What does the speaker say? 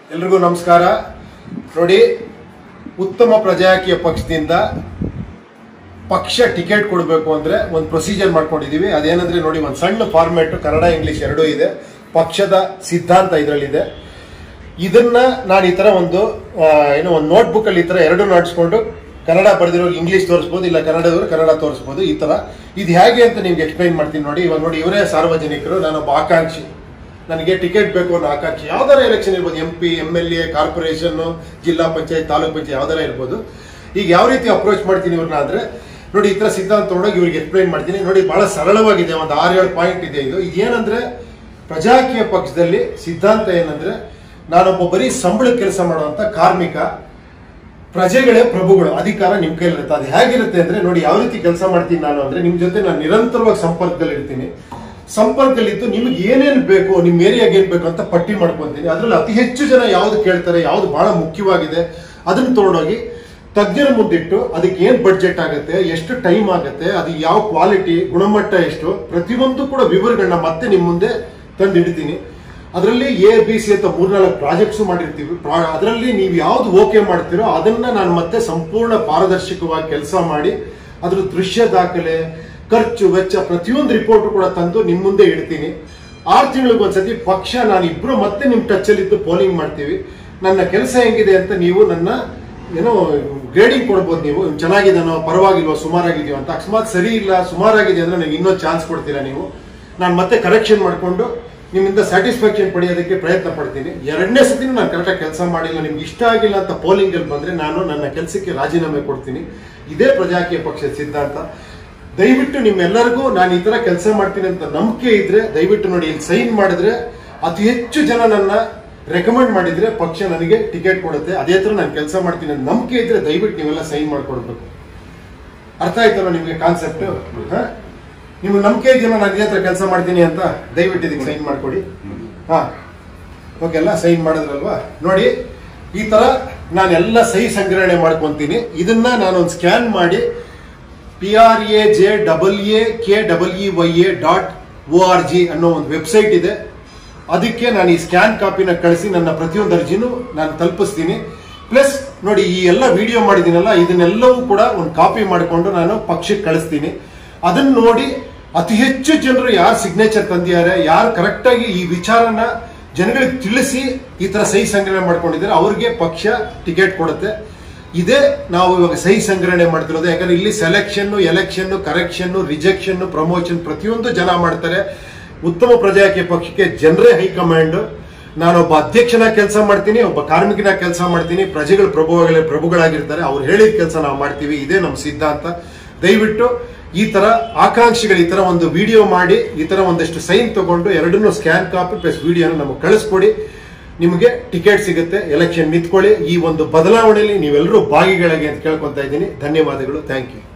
ಎಲ್ರಿಗೂ ನಮಸ್ಕಾರ ನೋಡಿ ಉತ್ತಮ ಪ್ರಜಾಕೀಯ ಪಕ್ಷದಿಂದ ಪಕ್ಷ ಟಿಕೆಟ್ ಕೊಡಬೇಕು ಅಂದ್ರೆ ಒಂದು ಪ್ರೊಸೀಜರ್ ಮಾಡ್ಕೊಂಡಿದೀವಿ ಅದೇನಂದ್ರೆ ನೋಡಿ ಒಂದು ಸಣ್ಣ ಫಾರ್ಮ್ಯಾಟ್ ಕನ್ನಡ ಇಂಗ್ಲಿಷ್ ಎರಡೂ ಇದೆ ಪಕ್ಷದ ಸಿದ್ಧಾಂತ ಇದರಲ್ಲಿದೆ ಇದನ್ನ ನಾನು ಈ ತರ ಒಂದು ಆ, ಏನೋ ಒಂದು ನೋಟ್ಬುಕ್ ಅಲ್ಲಿ ಈ ತರ ಎರಡು ಮಾಡಿಸ್ಕೊಂಡು ಕನ್ನಡ ಬರೆದಿರೋ ಇಂಗ್ಲಿಷ್ ತೋರಿಸ್ಬೋದು ಇಲ್ಲ ಕನ್ನಡದವರು ಕನ್ನಡ ತೋರಿಸ್ಬೋದು ಈ ತರ ಇದು ಹೇಗೆ ಅಂತ ನಿಮ್ಗೆ ಎಕ್ಸ್ಪ್ಲೈನ್ ಮಾಡ್ತೀನಿ ನೋಡಿ ಇವಾಗ ನೋಡಿ ಇವರೇ ಸಾರ್ವಜನಿಕರು ನಾನೊಬ್ಬ ಆಕಾಂಕ್ಷಿ ನನಗೆ ಟಿಕೆಟ್ ಬೇಕು ಅನ್ನೋ ಆಕಾಂಕ್ಷಿ ಯಾವ್ದಾರ ಎಲೆಕ್ಷನ್ ಇರ್ಬೋದು M P M L A corporation ಜಿಲ್ಲಾ ಪಂಚಾಯತ್ ತಾಲೂಕ್ ಪಂಚಾಯತ್ ಯಾವ್ದಾರ ಇರ್ಬೋದು ಈಗ ಯಾವ ರೀತಿ ಅಪ್ರೋಚ್ ಮಾಡ್ತೀನಿ ಇವ್ರನ್ನ ಅಂದ್ರೆ ನೋಡಿ ಈ ತರ ಸಿದ್ಧಾಂತ ತೊಗೊಂಡೋಗಿ ಇವ್ರಿಗೆ ಎಕ್ಸ್ಪ್ಲೈನ್ ಮಾಡ್ತೀನಿ ನೋಡಿ ಬಹಳ ಸರಳವಾಗಿದೆ ಒಂದು ಆರು ಏಳು ಪಾಯಿಂಟ್ ಇದೆ ಇದು ಇದೇನಂದ್ರೆ ಪ್ರಜಾಕೀಯ ಪಕ್ಷದಲ್ಲಿ ಸಿದ್ಧಾಂತ ಏನಂದ್ರೆ ನಾನೊಬ್ಬ ಬರೀ ಸಂಬಳ ಕೆಲಸ ಮಾಡುವಂತ ಕಾರ್ಮಿಕ ಪ್ರಜೆಗಳೇ ಪ್ರಭುಗಳು ಅಧಿಕಾರ ನಿಮ್ ಕೈಲಿರುತ್ತೆ ಅದು ಹೇಗಿರುತ್ತೆ ಅಂದ್ರೆ ನೋಡಿ ಯಾವ ರೀತಿ ಕೆಲಸ ಮಾಡ್ತೀನಿ ನಾನು ಅಂದ್ರೆ ನಿಮ್ ಜೊತೆ ನಾನು ನಿರಂತರವಾಗಿ ಸಂಪರ್ಕದಲ್ಲಿ ಇರ್ತೀನಿ ಸಂಪರ್ಕದಲ್ಲಿದ್ದು ನಿಮ್ಗೆ ಏನೇನ್ ಬೇಕು ನಿಮ್ ಏರಿಯಾಗೆ ಏನ್ ಬೇಕು ಅಂತ ಪಟ್ಟಿ ಮಾಡ್ಕೊಂತೀನಿ ಅದ್ರಲ್ಲಿ ಅತಿ ಹೆಚ್ಚು ಜನ ಯಾವ್ದು ಕೇಳ್ತಾರೆ ಯಾವ್ದು ಬಹಳ ಮುಖ್ಯವಾಗಿದೆ ಅದನ್ನ ತಗೊಂಡೋಗಿ ತಜ್ಞರ ಮುಂದಿಟ್ಟು ಅದಕ್ಕೆ ಏನ್ ಬಡ್ಜೆಟ್ ಆಗುತ್ತೆ ಎಷ್ಟು ಟೈಮ್ ಆಗುತ್ತೆ ಅದು ಯಾವ ಕ್ವಾಲಿಟಿ ಗುಣಮಟ್ಟ ಎಷ್ಟು ಪ್ರತಿಯೊಂದು ಕೂಡ ವಿವರಗಳನ್ನ ಮತ್ತೆ ನಿಮ್ ಮುಂದೆ ತಂದು ಇಡ್ತೀನಿ ಅದರಲ್ಲಿ ಎ ಬಿ ಸಿ ಅಂತ ಮೂರ್ನಾಲ್ಕು ಪ್ರಾಜೆಕ್ಟ್ಸ್ ಮಾಡಿರ್ತೀವಿ ಪ್ರಾ- ಅದರಲ್ಲಿ ನೀವು ಯಾವ್ದು ಓಕೆ ಮಾಡ್ತೀರೋ ಅದನ್ನ ನಾನು ಮತ್ತೆ ಸಂಪೂರ್ಣ ಪಾರದರ್ಶಕವಾಗಿ ಕೆಲಸ ಮಾಡಿ ಅದ್ರ ದೃಶ್ಯ ದಾಖಲೆ ಖರ್ಚು ವೆಚ್ಚ ಪ್ರತಿಯೊಂದು ರಿಪೋರ್ಟ್ ಕೂಡ ತಂದು ನಿಮ್ ಮುಂದೆ ಇಡ್ತೀನಿ ಆರು ತಿಂಗಳಿಗೊಂದ್ಸತಿ ಪಕ್ಷ ನಾನು ಇಬ್ರು ಮತ್ತೆ ನಿಮ್ ಟಚ್ ಅಲ್ಲಿ ಇದ್ದು ಪೋಲಿಂಗ್ ಮಾಡ್ತೀವಿ ನನ್ನ ಕೆಲಸ ಹೆಂಗಿದೆ ಅಂತ ನೀವು ನನ್ನ ಏನೋ ಗ್ರೇಡಿಂಗ್ ಕೊಡ್ಬೋದು ನೀವು ಚೆನ್ನಾಗಿದನೋ ಪರವಾಗಿಲ್ವೋ ಸುಮಾರಾಗಿದೆಯೋ ಅಂತ ಅಕಸ್ಮಾತ್ ಸರಿ ಇಲ್ಲ ಸುಮಾರಾಗಿದೆ ಅಂದ್ರೆ ನನಗೆ ಇನ್ನೊಂದು ಚಾನ್ಸ್ ಕೊಡ್ತೀರಾ ನೀವು ನಾನು ಮತ್ತೆ ಕರೆಕ್ಷನ್ ಮಾಡಿಕೊಂಡು ನಿಮ್ಮಿಂದ ಸ್ಯಾಟಿಸ್ಫ್ಯಾಕ್ಷನ್ ಪಡೆಯೋದಕ್ಕೆ ಪ್ರಯತ್ನ ಪಡ್ತೀನಿ ಎರಡನೇ ಸತಿನೂ ನಾನು ಕರೆಕ್ಟಾಗಿ ಕೆಲಸ ಮಾಡಿಲ್ಲ ನಿಮ್ಗೆ ಇಷ್ಟ ಆಗಿಲ್ಲ ಅಂತ ಪೋಲಿಂಗ್ ಅಲ್ಲಿ ಬಂದ್ರೆ ನಾನು ನನ್ನ ಕೆಲಸಕ್ಕೆ ರಾಜೀನಾಮೆ ಕೊಡ್ತೀನಿ ಇದೇ ಪ್ರಜಾಕೀಯ ಪಕ್ಷದ ಸಿದ್ಧಾಂತ ದಯವಿಟ್ಟು ನಿಮ್ಮೆಲ್ಲರಿಗೂ ನಾನು ಈ ತರ ಕೆಲಸ ಮಾಡ್ತೀನಿ ಅಂತ ನಂಬಿಕೆ ಇದ್ರೆ ದಯವಿಟ್ಟು ನೋಡಿ ಇಲ್ಲಿ ಸೈನ್ ಮಾಡಿದ್ರೆ ಅತಿ ಹೆಚ್ಚು ಜನ ನನ್ನ ರೆಕಮೆಂಡ್ ಮಾಡಿದ್ರೆ ಪಕ್ಷ ನನಗೆ ಟಿಕೆಟ್ ಕೊಡುತ್ತೆ ಅದೇ ತರ ನಾನು ಕೆಲಸ ಮಾಡ್ತೀನಿ ಅಂತ ನಂಬಿಕೆ ಇದ್ರೆ ದಯವಿಟ್ಟು ನೀವೆಲ್ಲ ಸೈನ್ ಮಾಡ್ಕೊಡ್ಬೇಕು ಅರ್ಥ ಆಯ್ತಲ್ಲ ನಿಮಗೆ ಕಾನ್ಸೆಪ್ಟ್ ನಿಮ್ಗೆ ನಂಬಿಕೆ ಇದೆಯಲ್ಲ ನಾನು ಇದೇ ಹತ್ರ ಕೆಲಸ ಮಾಡ್ತೀನಿ ಅಂತ ದಯವಿಟ್ಟು ಇದಕ್ಕೆ ಸೈನ್ ಮಾಡ್ಕೊಡಿ ಹಾ ಓಕೆ ಅಲ್ಲ ಸೈನ್ ಮಾಡಿದ್ರಲ್ವಾ ನೋಡಿ ಈ ತರ ನಾನೆಲ್ಲ ಸಹಿ ಸಂಗ್ರಹಣೆ ಮಾಡ್ಕೊಂತೀನಿ ಇದನ್ನ ನಾನೊಂದು ಸ್ಕ್ಯಾನ್ ಮಾಡಿ P R A J double A K double E Y A dot O R G ಅನ್ನೋ ಒಂದು ವೆಬ್ಸೈಟ್ ಇದೆ ಅದಕ್ಕೆ ನಾನು ಈ ಸ್ಕ್ಯಾನ್ ಕಾಪಿನ ಕಳಿಸಿ ನನ್ನ ಪ್ರತಿಯೊಂದು ಅರ್ಜಿನೂ ನಾನು ತಲುಪಿಸ್ತೀನಿ ಪ್ಲಸ್ ನೋಡಿ ಈ ಎಲ್ಲ ವಿಡಿಯೋ ಮಾಡಿದ್ದೀನಲ್ಲ ಇದನ್ನೆಲ್ಲವೂ ಕೂಡ ಒಂದು ಕಾಪಿ ಮಾಡಿಕೊಂಡು ನಾನು ಪಕ್ಷಕ್ಕೆ ಕಳಿಸ್ತೀನಿ ಅದನ್ನ ನೋಡಿ ಅತಿ ಹೆಚ್ಚು ಜನರು ಯಾರು ಸಿಗ್ನೇಚರ್ ತಂದಿದ್ದಾರೆ ಯಾರು ಕರೆಕ್ಟಾಗಿ ಈ ವಿಚಾರನ ಜನಗಳಿಗೆ ತಿಳಿಸಿ ಈ ತರ ಸಹಿ ಸಂಗ್ರಹಣೆ ಮಾಡ್ಕೊಂಡಿದ್ದಾರೆ ಅವ್ರಿಗೆ ಪಕ್ಷ ಟಿಕೆಟ್ ಕೊಡುತ್ತೆ ಇದೇ ನಾವು ಇವಾಗ ಸಹಿ ಸಂಗ್ರಹಣೆ ಮಾಡ್ತಿರೋದು ಯಾಕಂದ್ರೆ ಇಲ್ಲಿ selection election correction rejection promotion ಪ್ರತಿಯೊಂದು ಜನ ಮಾಡ್ತಾರೆ ಉತ್ತಮ ಪ್ರಜಾಕೀಯ ಪಕ್ಷಕ್ಕೆ ಜನರೇ ಹೈಕಮಾಂಡ್ ನಾನೊಬ್ಬ ಅಧ್ಯಕ್ಷನ ಕೆಲಸ ಮಾಡ್ತೀನಿ ಒಬ್ಬ ಕಾರ್ಮಿಕನ ಕೆಲಸ ಮಾಡ್ತೀನಿ ಪ್ರಜೆಗಳು ಪ್ರಭುಗಳ ಪ್ರಭುಗಳಾಗಿರ್ತಾರೆ ಅವ್ರು ಹೇಳಿದ ಕೆಲಸ ನಾವು ಮಾಡ್ತೀವಿ ಇದೇ ನಮ್ಮ ಸಿದ್ಧಾಂತ ದಯವಿಟ್ಟು ಈ ತರ ಆಕಾಂಕ್ಷಿಗಳು ಈ ತರ ಒಂದು ವಿಡಿಯೋ ಮಾಡಿ ಈ ತರ ಒಂದಷ್ಟು ಸೈನ್ ತಗೊಂಡು ಎರಡನ್ನೂ ಸ್ಕ್ಯಾನ್ ಕಾಪಿ ಪ್ಲಸ್ ವಿಡಿಯೋನ ನಮಗೆ ಕಳಿಸ್ಕೊಡಿ ನಿಮಗೆ ಟಿಕೆಟ್ ಸಿಗುತ್ತೆ ಎಲೆಕ್ಷನ್ ನಿಂತ್ಕೊಳ್ಳಿ ಈ ಒಂದು ಬದಲಾವಣೆಯಲ್ಲಿ ನೀವೆಲ್ಲರೂ ಭಾಗಿಗಳಾಗಿ ಅಂತ ಕೇಳ್ಕೊತಾ ಇದ್ದೀನಿ ಧನ್ಯವಾದಗಳು ಥ್ಯಾಂಕ್ ಯು